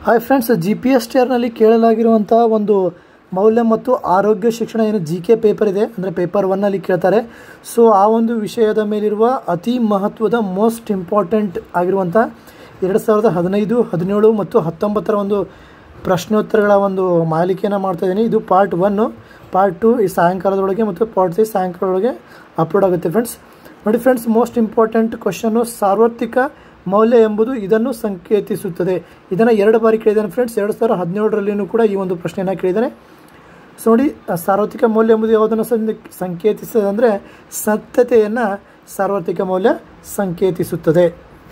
hi friends G P S ಟಿಆರ್ನಲ್ಲಿ ಕೇಳಲಾಗಿರುವಂಥ ಒಂದು ಮೌಲ್ಯ ಮತ್ತು ಆರೋಗ್ಯ ಶಿಕ್ಷಣ ಏನು ಜಿ ಕೆ ಪೇಪರ್ ಇದೆ ಅಂದರೆ ಪೇಪರ್ ಒನ್ನಲ್ಲಿ ಕೇಳ್ತಾರೆ ಸೊ ಆ ಒಂದು ವಿಷಯದ ಮೇಲಿರುವ ಅತಿ ಮಹತ್ವದ ಮೋಸ್ಟ್ ಇಂಪಾರ್ಟೆಂಟ್ ಆಗಿರುವಂಥ ಎರಡು ಸಾವಿರದ ಹದಿನೈದು ಹದಿನೇಳು ಮತ್ತು ಹತ್ತೊಂಬತ್ತರ ಒಂದು ಪ್ರಶ್ನೋತ್ತರಗಳ ಒಂದು ಮಾಲಿಕೆಯನ್ನು ಮಾಡ್ತಾ ಇದ್ದೀನಿ ಇದು ಪಾರ್ಟ್ ಒನ್ನು ಪಾರ್ಟ್ ಟು ಈ ಸಾಯಂಕಾಲದೊಳಗೆ ಮತ್ತು ಪಾರ್ಟ್ ತ್ರೀ ಸಾಯಂಕಾಲದೊಳಗೆ ಅಪ್ಲೋಡ್ ಆಗುತ್ತೆ ಫ್ರೆಂಡ್ಸ್ ನೋಡಿ ಫ್ರೆಂಡ್ಸ್ ಮೋಸ್ಟ್ ಇಂಪಾರ್ಟೆಂಟ್ ಕ್ವಶನ್ನು ಸಾರ್ವತ್ರಿಕ ಮೌಲ್ಯ ಎಂಬುದು ಇದನ್ನು ಸಂಕೇತಿಸುತ್ತದೆ ಇದನ್ನು ಎರಡು ಬಾರಿ ಕೇಳಿದ್ದಾನೆ ಫ್ರೆಂಡ್ಸ್ ಎರಡು ಸಾವಿರದ ಹದಿನೇಳರಲ್ಲಿಯೂ ಕೂಡ ಈ ಒಂದು ಪ್ರಶ್ನೆಯನ್ನು ಕೇಳಿದ್ದಾನೆ ಸೊ ನೋಡಿ ಆ ಸಾರ್ವತ್ರಿಕ ಮೌಲ್ಯ ಎಂಬುದು ಯಾವುದನ್ನು ಸಂದ ಸಂಕೇತಿಸುತ್ತದೆ ಅಂದರೆ ಸತ್ಯತೆಯನ್ನು ಸಾರ್ವತ್ರಿಕ ಮೌಲ್ಯ ಸಂಕೇತಿಸುತ್ತದೆ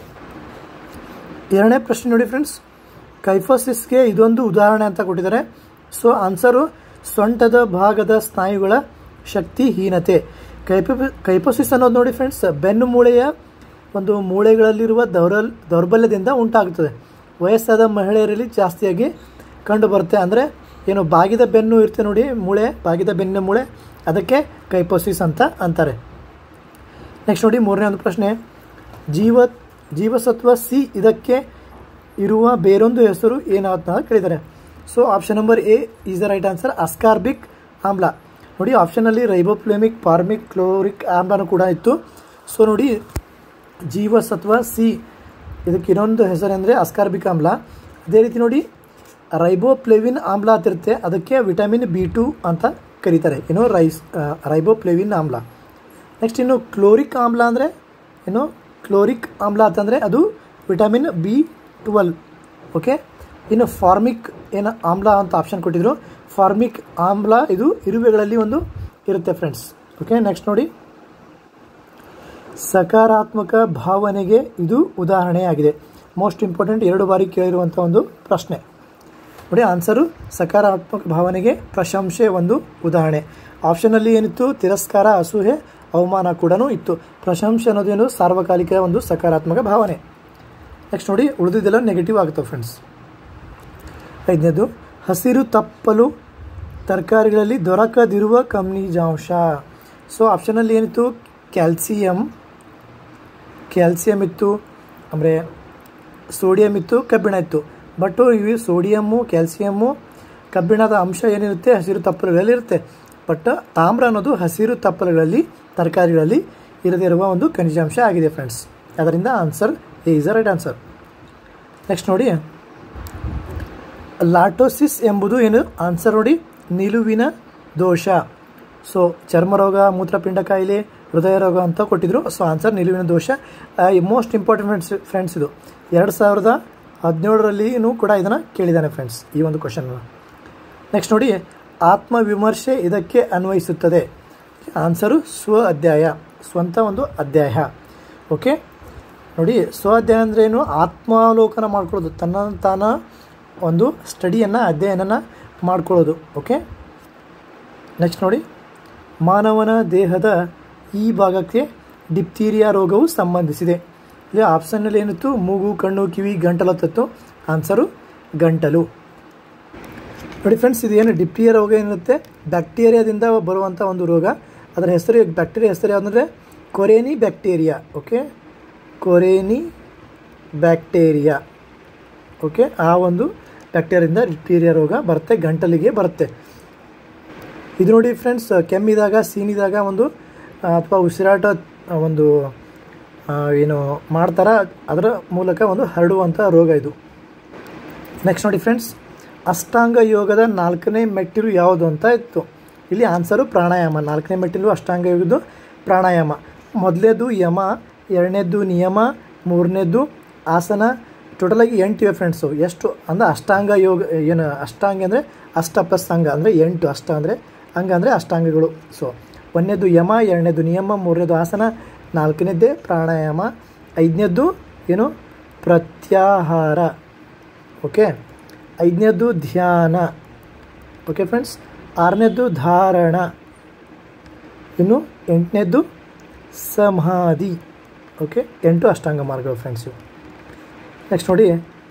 ಎರಡನೇ ಪ್ರಶ್ನೆ ನೋಡಿ ಫ್ರೆಂಡ್ಸ್ ಕೈಫೋಸಿಸ್ಗೆ ಇದೊಂದು ಉದಾಹರಣೆ ಅಂತ ಕೊಟ್ಟಿದ್ದಾರೆ ಸೊ ಆನ್ಸರು ಸೊಂಟದ ಭಾಗದ ಸ್ನಾಯುಗಳ ಶಕ್ತಿಹೀನತೆ ಕೈಪ ಕೈಪೋಸಿಸ್ ಅನ್ನೋದು ನೋಡಿ ಫ್ರೆಂಡ್ಸ್ ಬೆನ್ನು ಮೂಳೆಯ ಒಂದು ಮೂಳೆಗಳಲ್ಲಿರುವ ದೌರಲ್ ದೌರ್ಬಲ್ಯದಿಂದ ಉಂಟಾಗುತ್ತದೆ ವಯಸ್ಸಾದ ಮಹಿಳೆಯರಲ್ಲಿ ಜಾಸ್ತಿಯಾಗಿ ಕಂಡುಬರುತ್ತೆ ಅಂದರೆ ಏನು ಬಾಗಿದ ಬೆನ್ನು ಇರುತ್ತೆ ನೋಡಿ ಮೂಳೆ ಬಾಗಿದ ಬೆನ್ನ ಮೂಳೆ ಅದಕ್ಕೆ ಕೈಪೋಸಿಸ್ ಅಂತ ಅಂತಾರೆ ನೆಕ್ಸ್ಟ್ ನೋಡಿ ಮೂರನೇ ಒಂದು ಪ್ರಶ್ನೆ ಜೀವ ಜೀವಸತ್ವ ಸಿ ಇದಕ್ಕೆ ಇರುವ ಬೇರೊಂದು ಹೆಸರು ಏನಂತ ಕೇಳಿದ್ದಾರೆ so option number A is the right answer ascorbic ಆಮ್ಲ ನೋಡಿ ಆಪ್ಷನಲ್ಲಿ ರೈಬೋಪ್ಲೇಮಿಕ್ ಪಾರ್ಮಿಕ್ ಕ್ಲೋರಿಕ್ ಆಮ್ಲನೂ ಕೂಡ ಇತ್ತು ಸೊ ನೋಡಿ ಜೀವಸತ್ವ ಸಿ ಇದಕ್ಕೆ ಇನ್ನೊಂದು ಹೆಸರೆಂದರೆ ಅಸ್ಕಾರ್ಬಿಕ್ ಆಮ್ಲ ಅದೇ ರೀತಿ ನೋಡಿ ರೈಬೋಪ್ಲೇವಿನ್ ಆಮ್ಲ ಅಂತಿರುತ್ತೆ ಅದಕ್ಕೆ ವಿಟಮಿನ್ ಬಿ ಟು ಅಂತ ಕರೀತಾರೆ ಏನು ರೈಸ್ ರೈಬೋಪ್ಲೇವಿನ್ ಆಮ್ಲ ನೆಕ್ಸ್ಟ್ ಇನ್ನು ಕ್ಲೋರಿಕ್ ಆಮ್ಲ ಅಂದರೆ ಏನು ಕ್ಲೋರಿಕ್ ಆಮ್ಲ ಅಂತಂದರೆ ಅದು ವಿಟಮಿನ್ ಬಿ ಟ್ವೆಲ್ ಓಕೆ ಇನ್ನು ಫಾರ್ಮಿಕ್ ಏನು ಆಮ್ಲ ಅಂತ ಆಪ್ಷನ್ ಕೊಟ್ಟಿದ್ರು ಫಾರ್ಮಿಕ್ ಆಮ್ಲ ಇದು ಇರುವೆಗಳಲ್ಲಿ ಒಂದು ಇರುತ್ತೆ ಫ್ರೆಂಡ್ಸ್ ಓಕೆ ನೆಕ್ಸ್ಟ್ ನೋಡಿ ಸಕಾರಾತ್ಮಕ ಭಾವನೆಗೆ ಇದು ಉದಾಹರಣೆಯಾಗಿದೆ ಮೋಸ್ಟ್ ಇಂಪಾರ್ಟೆಂಟ್ ಎರಡು ಬಾರಿ ಕೇಳಿರುವಂಥ ಒಂದು ಪ್ರಶ್ನೆ ನೋಡಿ ಆನ್ಸರು ಸಕಾರಾತ್ಮಕ ಭಾವನೆಗೆ ಪ್ರಶಂಸೆ ಒಂದು ಉದಾಹರಣೆ ಆಪ್ಷನಲ್ಲಿ ಏನಿತ್ತು ತಿರಸ್ಕಾರ ಅಸೂಹೆ ಅವಮಾನ ಕೂಡ ಇತ್ತು ಪ್ರಶಂಸೆ ಅನ್ನೋದೇನು ಸಾರ್ವಕಾಲಿಕ ಒಂದು ಸಕಾರಾತ್ಮಕ ಭಾವನೆ ನೆಕ್ಸ್ಟ್ ನೋಡಿ ಉಳಿದಿದ್ದೆಲ್ಲ ನೆಗೆಟಿವ್ ಆಗುತ್ತೆ ಫ್ರೆಂಡ್ಸ್ ಐದನೇದು ಹಸಿರು ತಪ್ಪಲು ತರಕಾರಿಗಳಲ್ಲಿ ದೊರಕದಿರುವ ಖನಿಜಾಂಶ ಸೊ ಆಪ್ಷನಲ್ಲಿ ಏನಿತ್ತು ಕ್ಯಾಲ್ಸಿಯಂ ಕ್ಯಾಲ್ಸಿಯಂ ಇತ್ತು ಅಂದರೆ ಸೋಡಿಯಂ ಇತ್ತು ಕಬ್ಬಿಣ ಇತ್ತು ಬಟ್ ಇವು ಸೋಡಿಯಮ್ಮು ಕ್ಯಾಲ್ಸಿಯಮ್ಮು ಕಬ್ಬಿಣದ ಅಂಶ ಏನಿರುತ್ತೆ ಹಸಿರು ತಪ್ಪಲುಗಳಲ್ಲಿ ಇರುತ್ತೆ ಬಟ್ ತಾಮ್ರ ಅನ್ನೋದು ಹಸಿರು ತಪ್ಪಲುಗಳಲ್ಲಿ ತರಕಾರಿಗಳಲ್ಲಿ ಇರದೇ ಇರುವ ಒಂದು ಖನಿಜಾಂಶ ಆಗಿದೆ ಫ್ರೆಂಡ್ಸ್ ಅದರಿಂದ answer A is the right answer next ನೋಡಿ ಲಾಟೋಸಿಸ್ ಎಂಬುದು ಏನು ಆನ್ಸರ್ ನೋಡಿ ನಿಲುವಿನ ದೋಷ ಸೊ ಚರ್ಮರೋಗ ಮೂತ್ರಪಿಂಡ ಕಾಯಿಲೆ ಹೃದಯ ರೋಗ ಅಂತ ಕೊಟ್ಟಿದ್ರು ಸೊ ಆನ್ಸರ್ ನಿಲುವಿನ ದೋಷ ಮೋಸ್ಟ್ ಇಂಪಾರ್ಟೆಂಟ್ ಫ್ರೆಂಡ್ಸ್ ಫ್ರೆಂಡ್ಸ್ ಇದು ಎರಡು ಸಾವಿರದ ಹದಿನೇಳರಲ್ಲಿಯೂ ಕೂಡ ಇದನ್ನು ಕೇಳಿದ್ದಾನೆ ಫ್ರೆಂಡ್ಸ್ ಈ ಒಂದು ಕ್ವಶನ್ ನೆಕ್ಸ್ಟ್ ನೋಡಿ ಆತ್ಮವಿಮರ್ಶೆ ಇದಕ್ಕೆ ಅನ್ವಯಿಸುತ್ತದೆ ಆನ್ಸರು ಸ್ವ ಅಧ್ಯಾಯ ಸ್ವಂತ ಒಂದು ಅಧ್ಯಾಯ ಓಕೆ ನೋಡಿ ಸ್ವ ಅಧ್ಯಾಯ ಅಂದರೆ ಏನು ಆತ್ಮಾವಲೋಕನ ಮಾಡ್ಕೊಳ್ಳೋದು ತನ್ನ ತಾನ ಒಂದು ಸ್ಟಡಿಯನ್ನು ಅಧ್ಯಯನನ ಮಾಡ್ಕೊಳ್ಳೋದು ಓಕೆ ನೆಕ್ಸ್ಟ್ ನೋಡಿ ಮಾನವನ ದೇಹದ ಈ ಭಾಗಕ್ಕೆ ಡಿಪ್ತೀರಿಯಾ ರೋಗವು ಸಂಬಂಧಿಸಿದೆ ಇಲ್ಲಿ ಆಪ್ಷನ್ನಲ್ಲಿ ಏನಿತ್ತು ಮೂಗು ಕಣ್ಣು ಕಿವಿ ಗಂಟಲು ತತ್ತು ಆನ್ಸರು ಗಂಟಲು ನೋಡಿ ಫ್ರೆಂಡ್ಸ್ ಇದು ಏನು ಡಿಪ್ಟಿಯಾ ರೋಗ ಏನಿರುತ್ತೆ ಬ್ಯಾಕ್ಟೀರಿಯಾದಿಂದ ಬರುವಂಥ ಒಂದು ರೋಗ ಅದರ ಹೆಸರು ಬ್ಯಾಕ್ಟೀರಿಯಾ ಹೆಸರು ಯಾವುದಂದರೆ corynebacteria okay corynebacteria okay ಆ ಒಂದು ಬ್ಯಾಕ್ಟೀರಿಯಾದಿಂದ ಡಿಪ್ಟೀರಿಯಾ ರೋಗ ಬರುತ್ತೆ ಗಂಟಲಿಗೆ ಬರುತ್ತೆ ಇದು ನೋಡಿ ಫ್ರೆಂಡ್ಸ್ ಕೆಮ್ಮಿದಾಗ ಸೀನಿದಾಗ ಒಂದು ಅಥವಾ ಉಸಿರಾಟ ಒಂದು ಏನು ಮಾಡ್ತಾರ ಅದರ ಮೂಲಕ ಒಂದು ಹರಡುವಂಥ ರೋಗ ಇದು ನೆಕ್ಸ್ಟ್ ನೋಡಿ ಫ್ರೆಂಡ್ಸ್ ಅಷ್ಟಾಂಗ ಯೋಗದ ನಾಲ್ಕನೇ ಮೆಟ್ಟಿಲು ಯಾವುದು ಅಂತ ಇತ್ತು ಇಲ್ಲಿ ಆನ್ಸರು ಪ್ರಾಣಾಯಾಮ ನಾಲ್ಕನೇ ಮೆಟ್ಟಿಲು ಅಷ್ಟಾಂಗ ಯೋಗದ್ದು ಪ್ರಾಣಾಯಾಮ ಮೊದಲನೇದು ಯಮ ಎರಡನೇದ್ದು ನಿಯಮ ಮೂರನೇದ್ದು ಆಸನ ಟೋಟಲಾಗಿ ಎಂಟು ಇವೆ ಫ್ರೆಂಡ್ಸು ಎಷ್ಟು ಅಂದರೆ ಅಷ್ಟಾಂಗ ಯೋಗ ಏನು ಅಷ್ಟಾಂಗ ಅಂದರೆ ಅಷ್ಟ ಪ್ಲಸ್ ಅಂಗ ಅಂದರೆ ಎಂಟು ಅಷ್ಟ ಅಂದರೆ ಅಂಗ ಅಂದರೆ ಅಷ್ಟಾಂಗಗಳು ಸೊ ಒಂದನೇದು ಯಮ ಎರಡನೇದು ನಿಯಮ ಮೂರನೇದು ಆಸನ ನಾಲ್ಕನೇದ್ದೇ ಪ್ರಾಣಾಯಾಮ ಐದನೇದ್ದು ಏನು ಪ್ರತ್ಯಾಹಾರ ಓಕೆ ಐದನೇದ್ದು ಧ್ಯಾನ ಓಕೆ ಫ್ರೆಂಡ್ಸ್ ಆರನೇದ್ದು ಧಾರಣ ಇನ್ನು ಎಂಟನೇದ್ದು ಸಮಾಧಿ ಓಕೆ ಎಂಟು ಅಷ್ಟಾಂಗ ಮಾರ್ಗಗಳು ಫ್ರೆಂಡ್ಸು ನೆಕ್ಸ್ಟ್ ನೋಡಿ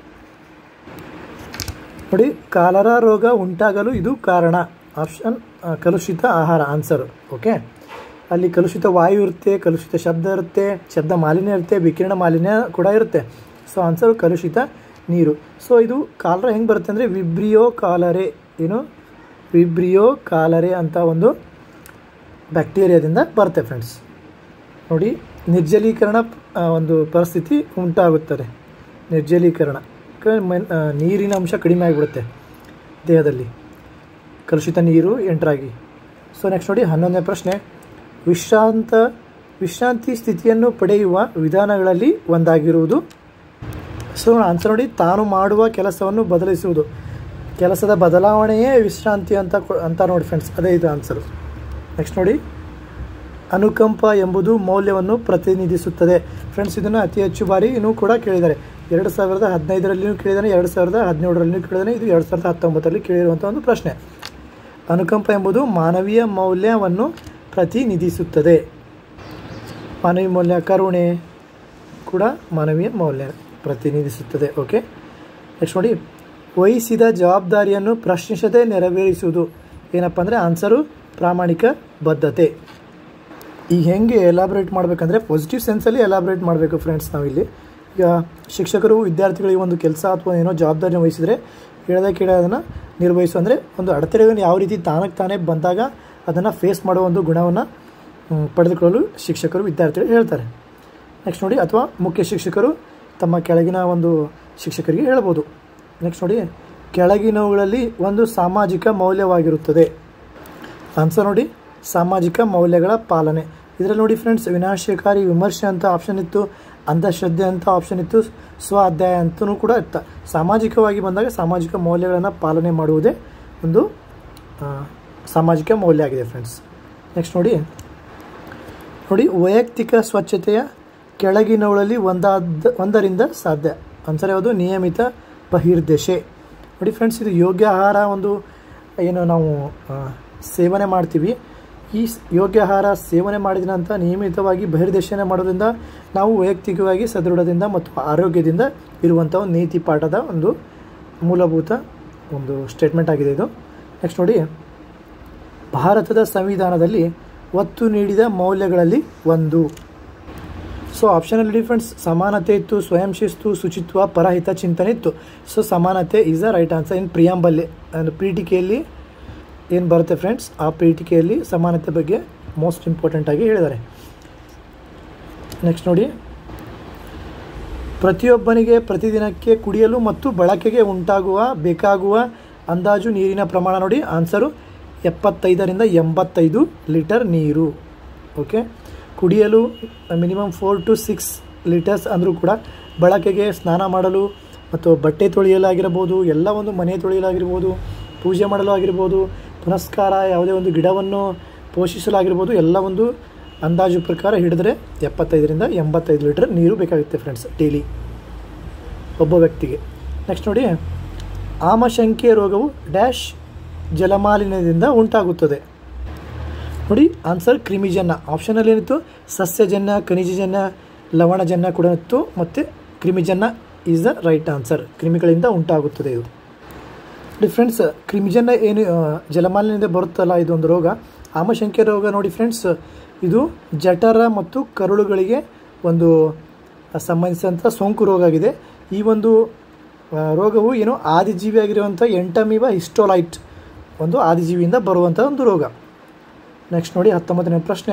ನೋಡಿ ಕಾಲರಾ ರೋಗ ಉಂಟಾಗಲು ಇದು ಕಾರಣ ಆಪ್ಷನ್ ಕಲುಷಿತ ಆಹಾರ ಆನ್ಸರು ಓಕೆ ಅಲ್ಲಿ ಕಲುಷಿತ ವಾಯು ಇರುತ್ತೆ ಕಲುಷಿತ ಶಬ್ದ ಇರುತ್ತೆ ಶಬ್ದ ಮಾಲಿನ್ಯ ಇರುತ್ತೆ ವಿಕಿರಣ ಮಾಲಿನ್ಯ ಕೂಡ ಇರುತ್ತೆ ಸೊ ಆನ್ಸರು ಕಲುಷಿತ ನೀರು ಸೊ ಇದು ಕಾಲರ ಹೆಂಗೆ ಬರುತ್ತೆ ಅಂದರೆ ವಿಬ್ರಿಯೋ ಕಾಲರೆ ಏನು ವಿಬ್ರಿಯೋ ಕಾಲರೆ ಅಂತ ಒಂದು ಬ್ಯಾಕ್ಟೀರಿಯಾದಿಂದ ಬರುತ್ತೆ ಫ್ರೆಂಡ್ಸ್ ನೋಡಿ ನಿರ್ಜಲೀಕರಣ ಆ, ಒಂದು ಪರಿಸ್ಥಿತಿ ಉಂಟಾಗುತ್ತದೆ ನಿರ್ಜಲೀಕರಣ ಕ- ಮನ್- ಆ, ನೀರಿನ ಅಂಶ ಕಡಿಮೆ ಆಗಿಬಿಡುತ್ತೆ ದೇಹದಲ್ಲಿ ಕಲುಷಿತ ನೀರು ಎಂಟ್ರಾಗಿ ಸೊ ನೆಕ್ಸ್ಟ್ ನೋಡಿ ಹನ್ನೊಂದನೇ ಪ್ರಶ್ನೆ ವಿಶ್ರಾಂತ ವಿಶ್ರಾಂತಿ ಸ್ಥಿತಿಯನ್ನು ಪಡೆಯುವ ವಿಧಾನಗಳಲ್ಲಿ ಒಂದಾಗಿರುವುದು ಸೊ ಆನ್ಸರ್ ನೋಡಿ ತಾನು ಮಾಡುವ ಕೆಲಸವನ್ನು ಬದಲಿಸುವುದು ಕೆಲಸದ ಬದಲಾವಣೆಯೇ ವಿಶ್ರಾಂತಿ ಅಂತ ಕೊ- ಅಂತ ನೋಡಿ ಫ್ರೆಂಡ್ಸ್ ಅದೇ ಇದು ಆನ್ಸರು ನೆಕ್ಸ್ಟ್ ನೋಡಿ ಅನುಕಂಪ ಎಂಬುದು ಮೌಲ್ಯವನ್ನು ಪ್ರತಿನಿಧಿಸುತ್ತದೆ ಫ್ರೆಂಡ್ಸ್ ಇದನ್ನು ಅತಿ ಹೆಚ್ಚು ಬಾರಿ ಇನ್ನೂ ಕೂಡ ಕೇಳಿದ್ದಾರೆ ಎರಡು ಸಾವಿರದ ಹದಿನೈದರಲ್ಲಿಯೂ ಕೇಳಿದ್ದಾನೆ ಎರಡು ಸಾವಿರದ ಹದಿನೇಳರಲ್ಲಿಯೂ ಕೇಳಿದ್ದಾನೆ ಇದು ಎರಡು ಸಾವಿರದ ಹತ್ತೊಂಬತ್ತರಲ್ಲಿ ಕೇಳಿರುವಂಥ ಒಂದು ಪ್ರಶ್ನೆ ಅನುಕಂಪ ಎಂಬುದು ಮಾನವೀಯ ಮೌಲ್ಯವನ್ನು ಪ್ರತಿನಿಧಿಸುತ್ತದೆ ಮಾನವೀಯ ಮೌಲ್ಯ ಕರುಣೆ ಕೂಡ ಮಾನವೀಯ ಮೌಲ್ಯ ಪ್ರತಿನಿಧಿಸುತ್ತದೆ ಓಕೆ ನೆಕ್ಸ್ಟ್ ನೋಡಿ ವಹಿಸಿದ ಜವಾಬ್ದಾರಿಯನ್ನು ಪ್ರಶ್ನಿಸದೆ ನೆರವೇರಿಸುವುದು ಏನಪ್ಪ ಅಂದರೆ ಆನ್ಸರು ಪ್ರಾಮಾಣಿಕ ಬದ್ಧತೆ ಈಗ ಹೆಂಗೆ ಎಲಾಬ್ರೇಟ್ ಮಾಡಬೇಕಂದ್ರೆ ಪಾಸಿಟಿವ್ ಸೆನ್ಸಲ್ಲಿ ಎಲಾಬ್ರೇಟ್ ಮಾಡಬೇಕು ಫ್ರೆಂಡ್ಸ್ ನಾವಿಲ್ಲಿ ಈಗ ಶಿಕ್ಷಕರು ವಿದ್ಯಾರ್ಥಿಗಳಿಗೆ ಒಂದು ಕೆಲಸ ಅಥವಾ ಏನೋ ಜವಾಬ್ದಾರಿನ ವಹಿಸಿದರೆ ಹೇಳದೆ ಕೇಳೋದನ್ನು ನಿರ್ವಹಿಸು ಅಂದರೆ ಒಂದು ಅಡೆತಡೆಗಳನ್ನು ಯಾವ ರೀತಿ ತಾನಕ್ಕೆ ತಾನೇ ಬಂದಾಗ ಅದನ್ನು ಫೇಸ್ ಮಾಡುವ ಒಂದು ಗುಣವನ್ನು ಮ್, ಪಡೆದುಕೊಳ್ಳಲು ಶಿಕ್ಷಕರು ವಿದ್ಯಾರ್ಥಿಗಳು ಹೇಳ್ತಾರೆ ನೆಕ್ಸ್ಟ್ ನೋಡಿ ಅಥವಾ ಮುಖ್ಯ ಶಿಕ್ಷಕರು ತಮ್ಮ ಕೆಳಗಿನ ಒಂದು ಶಿಕ್ಷಕರಿಗೆ ಹೇಳ್ಬೋದು ನೆಕ್ಸ್ಟ್ ನೋಡಿ ಕೆಳಗಿನವುಗಳಲ್ಲಿ ಒಂದು ಸಾಮಾಜಿಕ ಮೌಲ್ಯವಾಗಿರುತ್ತದೆ ಆನ್ಸರ್ ನೋಡಿ ಸಾಮಾಜಿಕ ಮೌಲ್ಯಗಳ ಪಾಲನೆ ಇದರಲ್ಲಿ ನೋಡಿ ಫ್ರೆಂಡ್ಸ್ ವಿನಾಶಕಾರಿ ವಿಮರ್ಶೆ ಅಂತ ಆಪ್ಷನ್ ಇತ್ತು ಅಂಧಶ್ರದ್ಧೆ ಅಂತ ಆಪ್ಷನ್ ಇತ್ತು ಸ್ವ ಅಧ್ಯಾಯ ಅಂತಲೂ ಕೂಡ ಇತ್ತ ಸಾಮಾಜಿಕವಾಗಿ ಬಂದಾಗ ಸಾಮಾಜಿಕ ಮೌಲ್ಯಗಳನ್ನು ಪಾಲನೆ ಮಾಡುವುದೇ ಒಂದು ಆ, ಸಾಮಾಜಿಕ ಮೌಲ್ಯ ಆಗಿದೆ ಫ್ರೆಂಡ್ಸ್ ನೆಕ್ಸ್ಟ್ ನೋಡಿ ನೋಡಿ ವೈಯಕ್ತಿಕ ಸ್ವಚ್ಛತೆಯ ಕೆಳಗಿನವುಗಳಲ್ಲಿ ಒಂದಾದ ಒಂದರಿಂದ ಸಾಧ್ಯ ಆನ್ಸರ್ ಯಾವುದು ನಿಯಮಿತ ಬಹಿರ್ದೆಶೆ ನೋಡಿ ಫ್ರೆಂಡ್ಸ್ ಇದು ಯೋಗ್ಯ ಆಹಾರ ಒಂದು ಏನು ನಾವು ಆ, ಸೇವನೆ ಮಾಡ್ತೀವಿ ಈ ಸ್- ಯೋಗ್ಯ ಆಹಾರ ಸೇವನೆ ಮಾಡಿದ ನಂತರ ನಿಯಮಿತವಾಗಿ ಬಹಿರ್ದೆಶನೆ ಮಾಡೋದ್ರಿಂದ ನಾವು ವೈಯಕ್ತಿಕವಾಗಿ ಸದೃಢದಿಂದ ಮತ್ತು ಆರೋಗ್ಯದಿಂದ ಇರುವಂಥ ಒಂದು ನೀತಿ ಪಾಠದ ಒಂದು ಮೂಲಭೂತ ಒಂದು ಸ್ಟೇಟ್ಮೆಂಟ್ ಆಗಿದೆ ಇದು ನೆಕ್ಸ್ಟ್ ನೋಡಿ ಭಾರತದ ಸಂವಿಧಾನದಲ್ಲಿ ಒತ್ತು ನೀಡಿದ ಮೌಲ್ಯಗಳಲ್ಲಿ ಒಂದು ಸೊ ಆಪ್ಷನಲ್ಲಿ ಡಿಫ್ರೆನ್ಸ್ ಸಮಾನತೆ ಇತ್ತು ಸ್ವಯಂ ಶಿಸ್ತು ಶುಚಿತ್ವ ಪರಹಿತ ಚಿಂತನೆ ಇತ್ತು ಸೊ ಸಮಾನತೆ is the right answer in ಪ್ರಿಯಾಂಬಲ್ಲಿ ಪೀಠಿಕೆಯಲ್ಲಿ ಏನು ಬರುತ್ತೆ ಫ್ರೆಂಡ್ಸ್ ಆ ಪೀಠಿಕೆಯಲ್ಲಿ ಸಮಾನತೆ ಬಗ್ಗೆ ಮೋಸ್ಟ್ ಇಂಪಾರ್ಟೆಂಟ್ ಆಗಿ ಹೇಳಿದ್ದಾರೆ ನೆಕ್ಸ್ಟ್ ನೋಡಿ ಪ್ರತಿಯೊಬ್ಬನಿಗೆ ಪ್ರತಿದಿನಕ್ಕೆ ಕುಡಿಯಲು ಮತ್ತು ಬಳಕೆಗೆ ಉಂಟಾಗುವ ಬೇಕಾಗುವ ಅಂದಾಜು ನೀರಿನ ಪ್ರಮಾಣ ನೋಡಿ ಆನ್ಸರು ಎಪ್ಪತ್ತೈದರಿಂದ ಎಂಬತ್ತೈದು ಲೀಟರ್ ನೀರು ಓಕೆ ಕುಡಿಯಲು minimum four to six litres ಅಂದರೂ ಕೂಡ ಬಳಕೆಗೆ ಸ್ನಾನ ಮಾಡಲು ಮತ್ತು ಬಟ್ಟೆ ತೊಳೆಯಲಾಗಿರ್ಬೋದು ಎಲ್ಲ ಒಂದು ಮನೆ ತೊಳೆಯಲಾಗಿರ್ಬೋದು ಪೂಜೆ ಮಾಡಲು ಆಗಿರ್ಬೋದು ಪುನಸ್ಕಾರ ಯಾವುದೇ ಒಂದು ಗಿಡವನ್ನು ಪೋಷಿಸಲಾಗಿರ್ಬೋದು ಎಲ್ಲ ಒಂದು ಅಂದಾಜು ಪ್ರಕಾರ ಹಿಡಿದ್ರೆ ಎಪ್ಪತ್ತೈದರಿಂದ ಎಂಬತ್ತೈದು ಲೀಟರ್ ನೀರು ಬೇಕಾಗುತ್ತೆ ಫ್ರೆಂಡ್ಸ್ ಡೈಲಿ ಒಬ್ಬ ವ್ಯಕ್ತಿಗೆ ನೆಕ್ಸ್ಟ್ ನೋಡಿ ಆಮಶಂಕೆ ರೋಗವು ಡ್ಯಾಶ್ ಜಲಮಾಲಿನ್ಯದಿಂದ ಉಂಟಾಗುತ್ತದೆ ನೋಡಿ ಆನ್ಸರ್ ಕ್ರಿಮಿಜನ್ಯ ಆಪ್ಷನಲ್ಲಿ ಏನಿತ್ತು ಸಸ್ಯಜನ್ಯ ಖನಿಜಜನ್ಯ ಲವಣಜನ್ಯ ಕೂಡ ಇತ್ತು ಮತ್ತು ಕ್ರಿಮಿಜನ್ಯ ಈಸ್ ದ ರೈಟ್ ಆನ್ಸರ್ ಕ್ರಿಮಿಗಳಿಂದ ಉಂಟಾಗುತ್ತದೆ ಇದು ನೋಡಿ ಫ್ರೆಂಡ್ಸ್ ಕ್ರಿಮಿಜನ್ಯ ಏನು ಆ, ಜಲಮಾಲಿನ್ಯದಿಂದ ಬರುತ್ತಲ್ಲ ಇದೊಂದು ರೋಗ ಆಮಶಂಕೆ ರೋಗ ನೋಡಿ ಫ್ರೆಂಡ್ಸ್ ಇದು ಜಠರ ಮತ್ತು ಕರುಳುಗಳಿಗೆ ಒಂದು ಸಂಬಂಧಿಸಿದಂಥ ಸೋಂಕು ರೋಗ ಆಗಿದೆ ಈ ಒಂದು ಆ, ರೋಗವು ಏನು ಆದಿಜೀವಿಯಾಗಿರುವಂಥ ಎಂಟಮೀವ ಹಿಸ್ಟೋಲೈಟ್ ಒಂದು ಆದಿಜೀವಿಯಿಂದ ಬರುವಂಥ ಒಂದು ರೋಗ ನೆಕ್ಸ್ಟ್ ನೋಡಿ ಹತ್ತೊಂಬತ್ತನೇ ಪ್ರಶ್ನೆ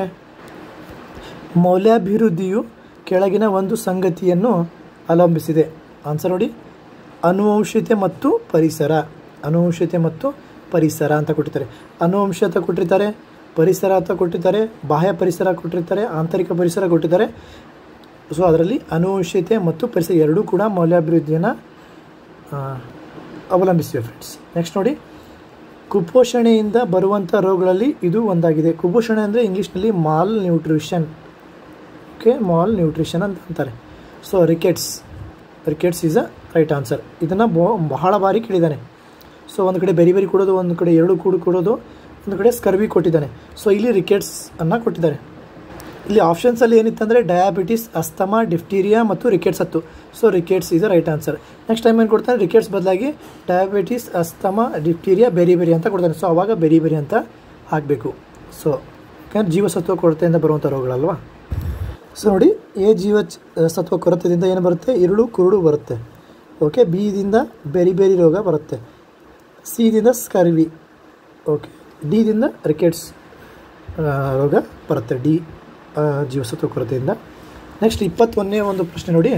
ಮೌಲ್ಯಾಭಿವೃದ್ಧಿಯು ಕೆಳಗಿನ ಒಂದು ಸಂಗತಿಯನ್ನು ಅವಲಂಬಿಸಿದೆ ಆನ್ಸರ್ ನೋಡಿ ಅನುವಂಶತೆ ಮತ್ತು ಪರಿಸರ ಅನುವಂಶತೆ ಮತ್ತು ಪರಿಸರ ಅಂತ ಕೊಟ್ಟಿರ್ತಾರೆ ಅನುವಂಶತೆ ಕೊಟ್ಟಿರ್ತಾರೆ ಪರಿಸರ ಅಂತ ಕೊಟ್ಟಿರ್ತಾರೆ ಬಾಹ್ಯ ಪರಿಸರ ಕೊಟ್ಟಿರ್ತಾರೆ ಆಂತರಿಕ ಪರಿಸರ ಕೊಟ್ಟಿದ್ದಾರೆ ಸೊ ಅದರಲ್ಲಿ ಅನುವಂಶತೆ ಮತ್ತು ಪರಿಸರ ಎರಡೂ ಕೂಡ ಮೌಲ್ಯಾಭಿವೃದ್ಧಿಯನ್ನು ಆ, ಅವಲಂಬಿಸಿವೆ ಫ್ರೆಂಡ್ಸ್ ನೆಕ್ಸ್ಟ್ ನೋಡಿ ಕುಪೋಷಣೆಯಿಂದ ಬರುವಂಥ ರೋಗಗಳಲ್ಲಿ ಇದು ಒಂದಾಗಿದೆ ಕುಪೋಷಣೆ ಅಂದರೆ ಇಂಗ್ಲೀಷ್ನಲ್ಲಿ malnutrition okay malnutrition ಅಂತ ಅಂತಾರೆ so rickets rickets is a right answer ಇದನ್ನು ಬೋ ಬಹಳ ಬಾರಿ ಕೇಳಿದ್ದಾನೆ ಸೊ ಒಂದು ಕಡೆ ಬೆರಿ ಬೆರಿ ಕೊಡೋದು ಒಂದು ಕಡೆ ಎರಡು ಕೂಡು ಕೊಡೋದು ಒಂದು ಕಡೆ ಸ್ಕರ್ವಿ ಕೊಟ್ಟಿದ್ದಾನೆ ಸೊ ಇಲ್ಲಿ ರಿಕೆಟ್ಸ್ ಅನ್ನು ಕೊಟ್ಟಿದ್ದಾರೆ ಇಲ್ಲಿ ಆಪ್ಷನ್ಸಲ್ಲಿ ಏನಿತ್ತಂದರೆ ಡಯಾಬಿಟಿಸ್ ಅಸ್ತಮಾ ಡಿಫ್ಟೀರಿಯಾ ಮತ್ತು ರಿಕೆಟ್ಸ್ ಹತ್ತು so rickets is a right answer next time ಏನು ಕೊಡ್ತಾನೆ ರಿಕೆಟ್ಸ್ ಬದಲಾಗಿ diabetes asthma diphtheria beriberi ಅಂತ ಕೊಡ್ತಾನೆ ಸೊ ಅವಾಗ ಬೆರಿ ಬೆರಿ ಅಂತ ಹಾಕಬೇಕು ಸೊ ಯಾಕಂದ್ರೆ ಜೀವಸತ್ವ ಕೊರತೆಯಿಂದ ಬರುವಂಥ ರೋಗಗಳಲ್ವಾ ಸೊ ನೋಡಿ ಎ ಜೀವ ಚ- ಸತ್ವ ಕೊರತೆಯಿಂದ ಏನು ಬರುತ್ತೆ ಇರುಳು ಕುರುಡು ಬರುತ್ತೆ ಓಕೆ ಬಿದಿಂದ ಬೆರಿ ಬೆರಿ ರೋಗ ಬರುತ್ತೆ ಸಿದಿಂದ ಸ್ಕರ್ವಿ ಓಕೆ ಡಿದಿಂದ ರಿಕೆಟ್ಸ್ ರೋಗ ಬರುತ್ತೆ ಡಿ ಆ, ಜೀವಸತ್ವ ಕೊರತೆಯಿಂದ ನೆಕ್ಸ್ಟ್ ಇಪ್ಪತ್ತೊಂದನೇ ಒಂದು ಪ್ರಶ್ನೆ ನೋಡಿ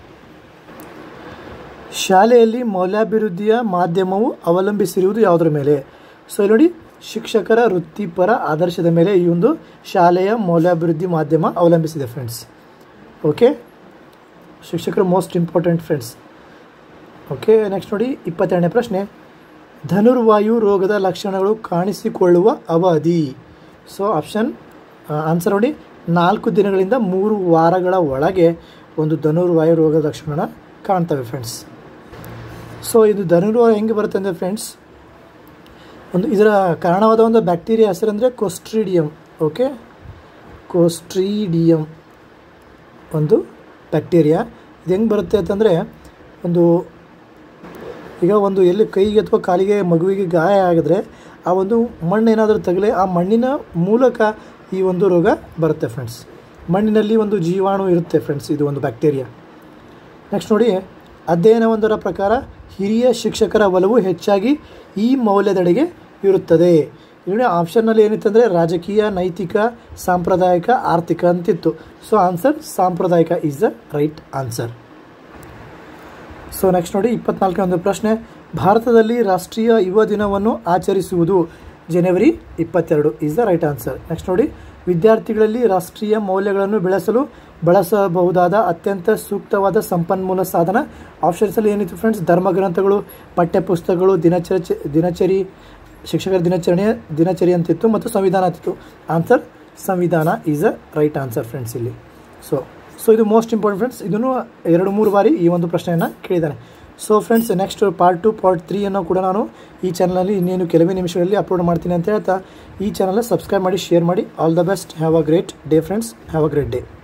ಶಾಲೆಯಲ್ಲಿ ಮೌಲ್ಯಾಭಿವೃದ್ಧಿಯ ಮಾಧ್ಯಮವು ಅವಲಂಬಿಸಿರುವುದು ಯಾವುದರ ಮೇಲೆ ಸೊ ಇಲ್ಲಿ ನೋಡಿ ಶಿಕ್ಷಕರ ವೃತ್ತಿಪರ ಆದರ್ಶದ ಮೇಲೆ ಈ ಒಂದು ಶಾಲೆಯ ಮೌಲ್ಯಾಭಿವೃದ್ಧಿ ಮಾಧ್ಯಮ ಅವಲಂಬಿಸಿದೆ ಫ್ರೆಂಡ್ಸ್ ಓಕೆ ಶಿಕ್ಷಕರು most important friends okay next ನೋಡಿ ಇಪ್ಪತ್ತೆರಡನೇ ಪ್ರಶ್ನೆ ಧನುರ್ವಾಯು ರೋಗದ ಲಕ್ಷಣಗಳು ಕಾಣಿಸಿಕೊಳ್ಳುವ ಅವಧಿ ಸೊ ಆಪ್ಷನ್ ಆನ್ಸರ್ ನೋಡಿ ನಾಲ್ಕು ದಿನಗಳಿಂದ ಮೂರು ವಾರಗಳ ಒಳಗೆ ಒಂದು ಧನುರ್ವಾಯು ರೋಗದ ಲಕ್ಷಣ ಕಾಣ್ತವೆ ಫ್ರೆಂಡ್ಸ್ ಸೊ ಇದು ಧನುರ್ವಾಯು ಹೆಂಗೆ ಬರುತ್ತೆ ಅಂದರೆ ಫ್ರೆಂಡ್ಸ್ ಒಂದು ಇದರ ಕಾರಣವಾದ ಒಂದು ಬ್ಯಾಕ್ಟೀರಿಯಾ ಹೆಸರಂದರೆ ಕೊಸ್ಟ್ರಿಡಿಯಂ ಓಕೆ ಕೋಸ್ಟ್ರಿಡಿಯಂ ಒಂದು ಬ್ಯಾಕ್ಟೀರಿಯಾ ಇದು ಹೆಂಗೆ ಬರುತ್ತೆ ಅಂತಂದರೆ ಒಂದು ಈಗ ಒಂದು ಎಲ್ಲಿ ಕೈಗೆ ಅಥವಾ ಕಾಲಿಗೆ ಮಗುವಿಗೆ ಗಾಯ ಆಗಿದ್ರೆ ಆ ಒಂದು ಮಣ್ಣು ಏನಾದರೂ ತಗಲಿ ಆ ಮಣ್ಣಿನ ಮೂಲಕ ಈ ಒಂದು ರೋಗ ಬರುತ್ತೆ ಫ್ರೆಂಡ್ಸ್ ಮಣ್ಣಿನಲ್ಲಿ ಒಂದು ಜೀವಾಣು ಇರುತ್ತೆ ಫ್ರೆಂಡ್ಸ್ ಇದು ಒಂದು ಬ್ಯಾಕ್ಟೀರಿಯಾ ನೆಕ್ಸ್ಟ್ ನೋಡಿ ಅಧ್ಯಯನವೊಂದರ ಪ್ರಕಾರ ಹಿರಿಯ ಶಿಕ್ಷಕರ ಒಲವು ಹೆಚ್ಚಾಗಿ ಈ ಮೌಲ್ಯದೆಡೆಗೆ ಇರುತ್ತದೆ ಇಲ್ಲಿ ಆಪ್ಷನ್ನಲ್ಲಿ ಏನಿತ್ತಂದರೆ ರಾಜಕೀಯ ನೈತಿಕ ಸಾಂಪ್ರದಾಯಿಕ ಆರ್ಥಿಕ ಅಂತಿತ್ತು ಸೊ ಆನ್ಸರ್ ಸಾಂಪ್ರದಾಯಿಕ is the right answer so next ನೋಡಿ ಇಪ್ಪತ್ನಾಲ್ಕನೇ ಒಂದು ಪ್ರಶ್ನೆ ಭಾರತದಲ್ಲಿ ರಾಷ್ಟ್ರೀಯ ಯುವ ದಿನವನ್ನು ಆಚರಿಸುವುದು ಜನವರಿ ಇಪ್ಪತ್ತೆರಡು is the right answer next ನೋಡಿ ವಿದ್ಯಾರ್ಥಿಗಳಲ್ಲಿ ರಾಷ್ಟ್ರೀಯ ಮೌಲ್ಯಗಳನ್ನು ಬೆಳೆಸಲು ಬಳಸಬಹುದಾದ ಅತ್ಯಂತ ಸೂಕ್ತವಾದ ಸಂಪನ್ಮೂಲ ಸಾಧನ ಆಪ್ಷನ್ಸಲ್ಲಿ ಏನಿತ್ತು ಫ್ರೆಂಡ್ಸ್ ಧರ್ಮಗ್ರಂಥಗಳು ಪಠ್ಯಪುಸ್ತಕಗಳು ದಿನಚರಿ ದಿನಚರಿ ಶಿಕ್ಷಕರ ದಿನಚರಣೆ ದಿನಚರಿ ಅಂತಿತ್ತು ಮತ್ತು ಸಂವಿಧಾನ ಅಂತಿತ್ತು ಆನ್ಸರ್ ಸಂವಿಧಾನ is a right answer friends ಇಲ್ಲಿ ಸೊ ಸೊ ಇದು ಮೋಸ್ಟ್ ಇಂಪಾರ್ಟೆಂಟ್ ಫ್ರೆಂಡ್ಸ್ ಇದನ್ನು ಎರಡು ಮೂರು ಬಾರಿ ಈ ಒಂದು ಪ್ರಶ್ನೆಯನ್ನು ಕೇಳಿದ್ದಾನೆ so friends next part two part ತ್ರೀಯನ್ನು ಕೂಡ ನಾನು ಈ ಚಾನಲಲ್ಲಿ ಇನ್ನೇನು ಕೆಲವೇ ನಿಮಿಷಗಳಲ್ಲಿ ಅಪ್ಲೋಡ್ ಮಾಡ್ತೀನಿ ಅಂತ ಹೇಳ್ತಾ ಈ ಚಾನಲ್ ಸಬ್ಸ್ಕ್ರೈಬ್ ಮಾಡಿ ಶೇರ್ ಮಾಡಿ all the best have a great day friends have a great day